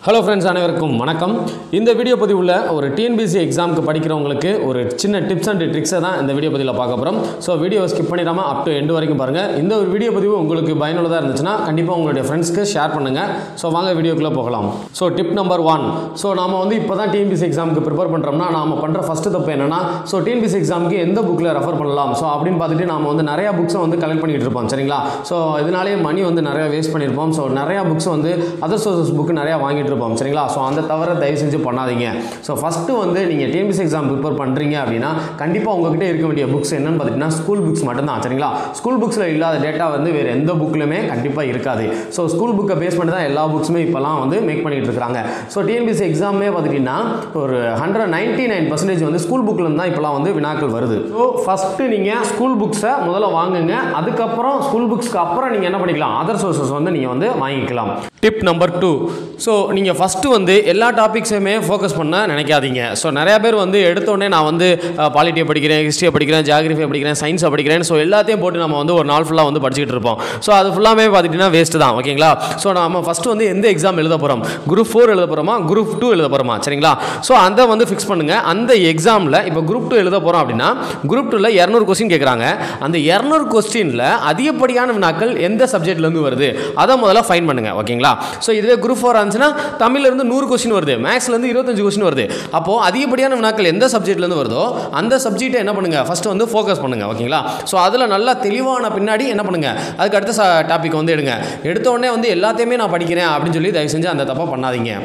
hello friends அனைவருக்கும் வணக்கம் இந்த வீடியோ பதிவில் ஒரு டிஎன்பிசி எக்ஸாமுக்கு படிக்கிறவங்களுக்கு ஒரு சின்ன டிப்ஸ் அண்ட் ட்ரிக்ஸை தான் இந்த வீடியோ பதிவில் பார்க்க போகிறோம் ஸோ வீடியோ ஸ்கிப் பண்ணிடாமல் அப் டு எண்டு வரைக்கும் பாருங்கள் இந்த ஒரு வீடியோ பதிவு உங்களுக்கு பயனுள்ளதாக இருந்துச்சுன்னா கண்டிப்பாக உங்களுடைய ஃப்ரெண்ட்ஸ்க்கு ஷேர் பண்ணுங்கள் ஸோ வாங்க வீடியோக்குள்ளே போகலாம் so tip number one so நாம வந்து இப்போ தான் டிஎன்பிசி எக்ஸாமுக்கு ப்ரிப்பேர் பண்ணுறோம்னா நாம பண்ணுற ஃபஸ்ட்டு தப்பு என்னன்னா ஸோ டிஎன்பிசி எக்ஸாமுக்கு எந்த புக்கில் ரெஃபர் பண்ணலாம் ஸோ அப்படின்னு பார்த்துட்டு நாம வந்து நிறையா புக்ஸை வந்து கலெக்ட் பண்ணிட்டு இருப்போம் சரிங்களா ஸோ இதனாலேயே மணி வந்து நிறையா வேஸ்ட் பண்ணியிருப்போம் ஸோ நிறையா புக்ஸ் வந்து அதர் சோர்சஸ் புக்கு நிறையா வாங்கிட்டு இருப்போம் சரிங்களா ஸோ அந்த தவிர தயவு செஞ்சு பண்ணாதீங்க ஸோ ஃபஸ்ட்டு வந்து நீங்கள் டிஎன்பிசி எக்ஸாம் ப்ரிப்பேர் பண்ணுறீங்க அப்படின்னா கண்டிப்பாக உங்ககிட்ட இருக்க வேண்டிய புக்ஸ் என்னன்னு பார்த்தீங்கன்னா ஸ்கூல் புக்ஸ் மட்டும்தான் சரிங்களா ஸ்கூல் புக்ஸில் இல்லாத டேட்டா வந்து வேறு எந்த புக்லையுமே கண்டிப்பாக இருக்காது ஸோ ஸ்கூல் புக்கை பேஸ் பண்ணி தான் எல்லா புக்ஸுமே இப்போலாம் வந்து மேக் பண்ணிட்டு இருக்காங்க ஸோ டிஎன்பிசி எக்ஸாமே பார்த்துட்டிங்கன்னா ஒரு ஹண்ட்ரட் நைன்ட்டி நைன் பர்சன்டேஜ் வந்து ஸ்கூல் புக்கில் தான் இப்போலாம் வந்து வினாக்கள் வருது ஸோ ஃபஸ்ட்டு நீங்கள் ஸ்கூல் புக்ஸை முதல்ல வாங்குங்க அதுக்கப்புறம் ஸ்கூல் புக்ஸ்க்கு அப்புறம் நீங்கள் என்ன பண்ணிக்கலாம் அதர் சோர்சஸ் வந்து நீங்கள் வந்து வாங்கிக்கலாம் டிப் நம்பர் டூ ஸோ நீங்கள் ஃபஸ்ட்டு வந்து எல்லா டாபிக்ஸையுமே ஃபோக்கஸ் பண்ண நினைக்காதீங்க ஸோ நிறையா பேர் வந்து எடுத்தோடனே நான் வந்து பாலிட்டியை படிக்கிறேன் ஹிஸ்ட்ரியை படிக்கிறேன் ஜியாகிரஃபியை படிக்கிறேன் சயின்ஸை படிக்கிறேன் ஸோ எல்லாத்தையும் போட்டு நம்ம வந்து ஒரு நாள் ஃபுல்லாக வந்து படிச்சுக்கிட்டு இருப்போம் ஸோ அது ஃபுல்லாமே பார்த்துட்டிங்கன்னா வேஸ்ட்டு தான் ஓகேங்களா ஸோ நம்ம ஃபஸ்ட்டு வந்து எந்த எக்ஸாம் எழுத போகிறோம் குரூப் ஃபோர் எழுத போகிறோமா குரூப் டூ எழுத போகிறோமா சரிங்களா ஸோ அந்த வந்து ஃபிக்ஸ் பண்ணுங்கள் அந்த எக்ஸாமில் இப்போ குரூப் டூ எழுத போகிறோம் அப்படின்னா குரூப் டூவில் இரநூறு கொஸ்டின் கேட்குறாங்க அந்த இரநூறு கொஸ்டினில் அதிகப்படியான வினாக்கள் எந்த சப்ஜெக்ட்லேருந்து வருது அதை முதல்ல ஃபைன் பண்ணுங்கள் ஓகேங்களா ஸோ இதுவே குரூப் ஃபோர் இருந்துச்சுன்னா தமிழ்லேருந்து நூறு கொஸ்டின் வருது மேக்ஸ்லேருந்து இருபத்தஞ்சு கொஸ்டின் வருது அப்போது அதிகப்படியான வினாக்கள் எந்த சப்ஜெக்ட்லேருந்து வருதோ அந்த சப்ஜெக்ட்டை என்ன பண்ணுங்கள் ஃபஸ்ட்டு வந்து ஃபோக்கஸ் பண்ணுங்கள் ஓகேங்களா ஸோ அதில் நல்லா தெளிவான பின்னாடி என்ன பண்ணுங்கள் அதுக்கு அடுத்த டாபிக் வந்து எடுங்க எடுத்த உடனே வந்து எல்லாத்தையுமே நான் படிக்கிறேன் அப்படின்னு சொல்லி தயவு செஞ்சு அந்த தப்பாக பண்ணாதீங்க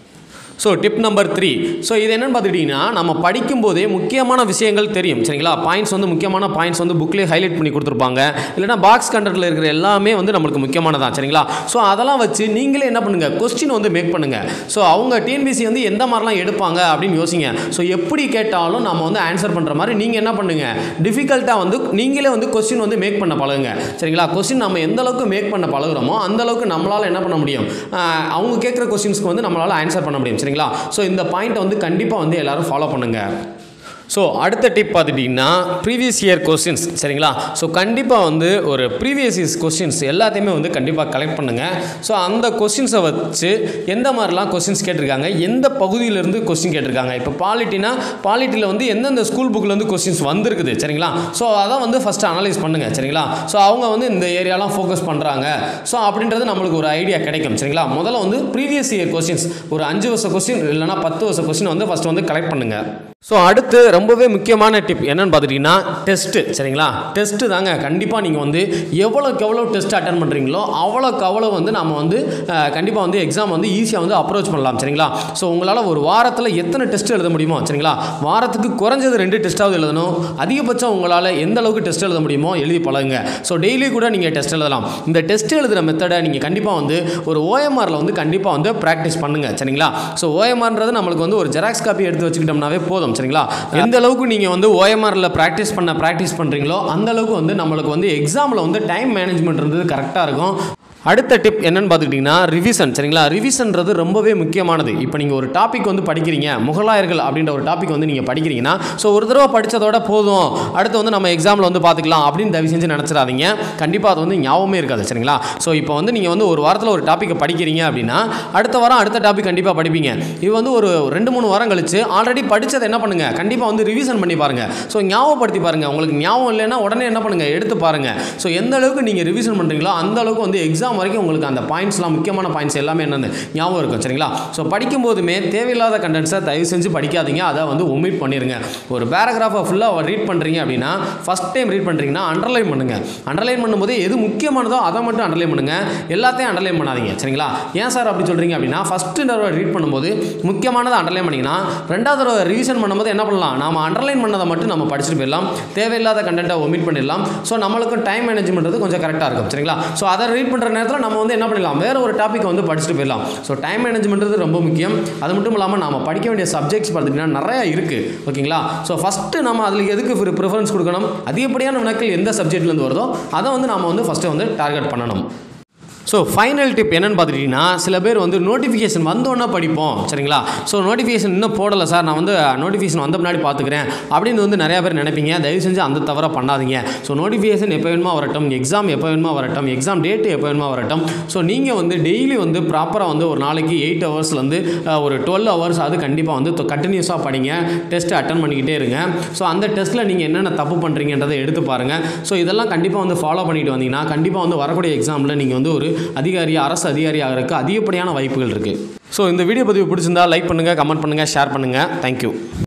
so tip number three so இது என்னென்னு பார்த்துக்கிட்டிங்கன்னா நம்ம படிக்கும்போதே முக்கியமான விஷயங்கள் தெரியும் சரிங்களா பாயிண்ட்ஸ் வந்து முக்கியமான பாயிண்ட்ஸ் வந்து புக்லேயே ஹைலைட் பண்ணி கொடுத்துருப்பாங்க இல்லைனா பாக்ஸ் கண்டரில் இருக்கிற எல்லாமே வந்து நம்மளுக்கு முக்கியமானதான் சரிங்களா ஸோ அதெல்லாம் வச்சு நீங்களே என்ன பண்ணுங்கள் கொஸ்டின் வந்து மேக் பண்ணுங்கள் ஸோ அவங்க டிஎன்பிசி வந்து எந்த மாதிரிலாம் எடுப்பாங்க அப்படின்னு யோசிங்க ஸோ எப்படி கேட்டாலும் நம்ம வந்து ஆன்சர் பண்ணுற மாதிரி நீங்கள் என்ன பண்ணுங்கள் டிஃபிகல்ட்டாக வந்து நீங்களே வந்து கொஸ்டின் வந்து மேக் பண்ண பழகுங்க சரிங்களா கொஸ்டின் நம்ம எந்த அளவுக்கு மேக் பண்ண பழகுறோமோ அந்த அளவுக்கு நம்மளால் என்ன பண்ண முடியும் ஆஹ் அவங்க கேட்குற கொஸ்டின்ஸ்க்கு வந்து நம்மளால் ஆன்சர் பண்ண முடியும் சரிங்களா ஸோ இந்த பாயிண்ட்டை வந்து கண்டிப்பாக வந்து எல்லாரும் ஃபாலோ பண்ணுங்கள் ஸோ அடுத்த டிப் பார்த்துட்டிங்கன்னா ப்ரீவியஸ் இயர் கொஸ்டின்ஸ் சரிங்களா ஸோ கண்டிப்பாக வந்து ஒரு ப்ரீவியஸ் இயர்ஸ் கொஸ்டின்ஸ் எல்லாத்தையுமே வந்து கண்டிப்பாக கலெக்ட் பண்ணுங்கள் ஸோ அந்த கொஸ்டின்ஸை வச்சு எந்த மாதிரிலாம் கொஸ்டின்ஸ் கேட்டிருக்காங்க எந்த பகுதியிலேருந்து கொஸ்டின் கேட்டிருக்காங்க இப்போ பாலிட்டினா பாலிட்டியில் வந்து எந்தெந்த ஸ்கூல் புக்கிலேருந்து கொஸ்டின்ஸ் வந்திருக்குது சரிங்களா ஸோ அதான் வந்து ஃபஸ்ட்டு அனலைஸ் பண்ணுங்கள் சரிங்களா ஸோ அவங்க வந்து இந்த ஏரியாலாம் ஃபோக்கஸ் பண்ணுறாங்க ஸோ அப்படின்றது நம்மளுக்கு ஒரு ஐடியா கிடைக்கும் சரிங்களா முதல்ல வந்து ப்ரீவியஸ் இயர் கொஸ்டின்ஸ் ஒரு அஞ்சு வருஷம் கொஸ்டின் இல்லைனா பத்து வருஷம் கொஸ்டின் வந்து ஃபஸ்ட்டு வந்து கலெக்ட் பண்ணுங்கள் ஸோ அடுத்து ரொம்பவே முக்கியமான டிப் என்னன்னு பார்த்துட்டிங்கன்னா டெஸ்ட்டு சரிங்களா டெஸ்ட்டு தாங்க கண்டிப்பாக நீங்கள் வந்து எவ்வளோக்கு எவ்வளோ டெஸ்ட் அட்டன் பண்ணுறீங்களோ அவ்வளோக்கு அவ்வளோ வந்து நம்ம வந்து கண்டிப்பாக வந்து எக்ஸாம் வந்து ஈஸியாக வந்து அப்ரோச் பண்ணலாம் சரிங்களா ஸோ உங்களால் ஒரு வாரத்தில் எத்தனை டெஸ்ட் எழுத முடியுமோ சரிங்களா வாரத்துக்கு குறைஞ்சது ரெண்டு டெஸ்ட்டாவது எழுதணும் அதிகபட்சம் உங்களால் எந்த அளவுக்கு டெஸ்ட் எழுத முடியுமோ எழுதி பழகுங்க ஸோ டெய்லி கூட நீங்கள் டெஸ்ட் எழுதலாம் இந்த டெஸ்ட் எழுதுகிற மெத்தடை நீங்கள் கண்டிப்பாக வந்து ஒரு ஓஎம்ஆரில் வந்து கண்டிப்பாக வந்து ப்ராக்டிஸ் பண்ணுங்கள் சரிங்களா ஸோ ஓஎம்ஆர்ன்றது நம்மளுக்கு வந்து ஒரு ஜெராக்ஸ் காப்பி எடுத்து வச்சுக்கிட்டோம்னாவே போதும் சரிங்களா எந்த அளவுக்கு நீங்கள் வந்து ஓஎம்ஆரில் ப்ராக்டிஸ் பண்ண ப்ராக்டிஸ் பண்ணுறீங்களோ அந்த அளவுக்கு வந்து நம்மளுக்கு வந்து எக்ஸாமில் வந்து டைம் மேனேஜ்மெண்ட் இருந்தது கரெக்டாக இருக்கும் அடுத்த டிப் என்னன்னு பார்த்துக்கிட்டிங்கன்னா ரிவிஷன் சரிங்களா ரிவிஷன்றது ரொம்பவே முக்கியமானது இப்போ நீங்கள் ஒரு டாபிக் வந்து படிக்கிறீங்க முகலாயர்கள் அப்படின்ற ஒரு டாபிக் வந்து நீங்கள் படிக்கிறீங்கன்னா ஸோ ஒரு தடவை படித்ததோட போதும் அடுத்து வந்து நம்ம எக்ஸாமில் வந்து பார்த்துக்கலாம் அப்படின்னு தயவு செஞ்சு நினச்சிடாதீங்க கண்டிப்பாக அது வந்து ஞாபகமே இருக்காது சரிங்களா ஸோ இப்போ வந்து நீங்கள் வந்து ஒரு வாரத்தில் ஒரு டாப்பிக்கை படிக்கிறீங்க அப்படின்னா அடுத்த வாரம் அடுத்த டாபிக் கண்டிப்பாக படிப்பீங்க இது வந்து ஒரு ரெண்டு மூணு வாரம் கழிச்சு ஆல்ரெடி படித்ததை என்ன பண்ணுங்கள் கண்டிப்பாக வந்து ரிவிஷன் பண்ணி பாருங்கள் ஸோ ஞாபகப்படுத்தி பாருங்கள் உங்களுக்கு ஞாபகம் இல்லைன்னா உடனே என்ன பண்ணுங்கள் எடுத்து பாருங்கள் ஸோ எந்த அளவுக்கு நீங்கள் ரிவிஷன் பண்ணுறீங்களோ அந்த அளவுக்கு வந்து எக்ஸாம் வரைக்கும் உங்களுக்கு அந்த பாயிண்ட்ஸ்லாம் முக்கியமான பாயிண்ட்ஸ் எல்லாமே என்னென்னு ஞாபகம் இருக்கும் சரிங்களா ஸோ படிக்கும் போதுமே தேவையில்லாத கண்டென்ட்ஸை தயவு செஞ்சு படிக்காதீங்க அதை வந்து ஒமிட் பண்ணிடுங்க ஒரு பேராகிராஃபை ஃபுல்லாக ரீட் பண்ணுறீங்க அப்படின்னா ஃபஸ்ட் டைம் ரீட் பண்ணுறீங்கன்னா அண்டர்லைன் பண்ணுங்கள் அண்டர்லைன் பண்ணும்போது எது முக்கியமானதோ அதை மட்டும் அண்டர்லைன் பண்ணுங்கள் எல்லாத்தையும் அண்டர்லைன் பண்ணாதீங்க சரிங்களா ஏன் சார் அப்படி சொல்கிறீங்க அப்படின்னா ஃபஸ்ட்டு தடவை ரீட் பண்ணும்போது முக்கியமானதை அண்டர்லைன் பண்ணிங்கன்னா ரெண்டாவது தடவை ரிவிஷன் பண்ணும்போது என்ன பண்ணலாம் நம்ம அண்டர்லைன் பண்ணதை மட்டும் நம்ம படிச்சுட்டு போயிடலாம் தேவையில்லாத கண்டென்ட்டை ஒமிட் பண்ணிடலாம் ஸோ நம்மளுக்கும் டைம் மேனேஜ்மெண்ட் கொஞ்சம் கரெக்டாக இருக்கும் சரிங்களா ஸோ அதை ரீட் பண்ணுற நேரத்தில் நம்ம வந்து என்ன பண்ணலாம் வேறு ஒரு டாப்பிக்கை வந்து படிச்சுட்டு போயிடலாம் ஸோ டைம் மேனேஜ்மெண்ட்றது ரொம்ப முக்கியம் அது மட்டும் இல்லாமல் நம்ம படிக்க வேண்டிய சப்ஜெக்ட்ஸ் பார்த்திங்கன்னா நிறையா இருக்குது ஓகேங்களா ஸோ ஃபஸ்ட்டு நம்ம அதில் எதுக்கு ப்ரிஃபரன்ஸ் கொடுக்கணும் அதிகப்படியான வினாக்கள் எந்த சப்ஜெக்ட்லேருந்து வருதோ அதை வந்து நம்ம வந்து ஃபஸ்ட்டு வந்து டார்கெட் பண்ணணும் ஸோ ஃபைனல் டிப் என்னன்னு பார்த்துட்டிங்கன்னா சில பேர் வந்து நோட்டிஃபிகேஷன் வந்தோன்னே படிப்போம் சரிங்களா ஸோ நோட்டிஃபிகேஷன் இன்னும் போடலை சார் நான் வந்து நோட்டிஃபிகேஷன் வந்த முன்னாடி பார்த்துக்கிறேன் அப்படின்னு வந்து நிறையா பேர் நினைப்பீங்க தயவு செஞ்சு அந்த தவிர பண்ணாதீங்க ஸோ நோட்டிஃபிகேஷன் எப்போ வேணுமா வரட்டும் எக்ஸாம் எப்போ வேணுமா வரட்டும் எக்ஸாம் டேட்டு எப்போ வேணுமா வரட்டும் ஸோ நீங்கள் வந்து டெய்லி வந்து ப்ராப்பராக வந்து ஒரு நாளைக்கு எயிட் ஹவர்ஸ்லேருந்து ஒரு டுவெல் ஹவர்ஸ் அது கண்டிப்பாக வந்து கண்டினியூஸாக படிங்க டெஸ்ட் அட்டன் பண்ணிக்கிட்டே இருங்க ஸோ அந்த டெஸ்ட்டில் நீங்கள் என்னென்ன தப்பு பண்ணுறீங்கன்றதை எடுத்து பாருங்கள் ஸோ இதெல்லாம் கண்டிப்பாக வந்து ஃபாலோ பண்ணிட்டு வந்தீங்கன்னா கண்டிப்பாக வந்து வரக்கூடிய எக்ஸாமில் நீங்கள் வந்து ஒரு அதிகாரி அரசு அதிகாரி ஆகிறதுக்கு அதிகப்படியான வாய்ப்புகள் இருக்குது ஸோ இந்த வீடியோ பதிவு பிடிச்சிருந்தா லைக் பண்ணுங்கள் கமெண்ட் பண்ணுங்கள் ஷேர் பண்ணுங்கள் தேங்க்யூ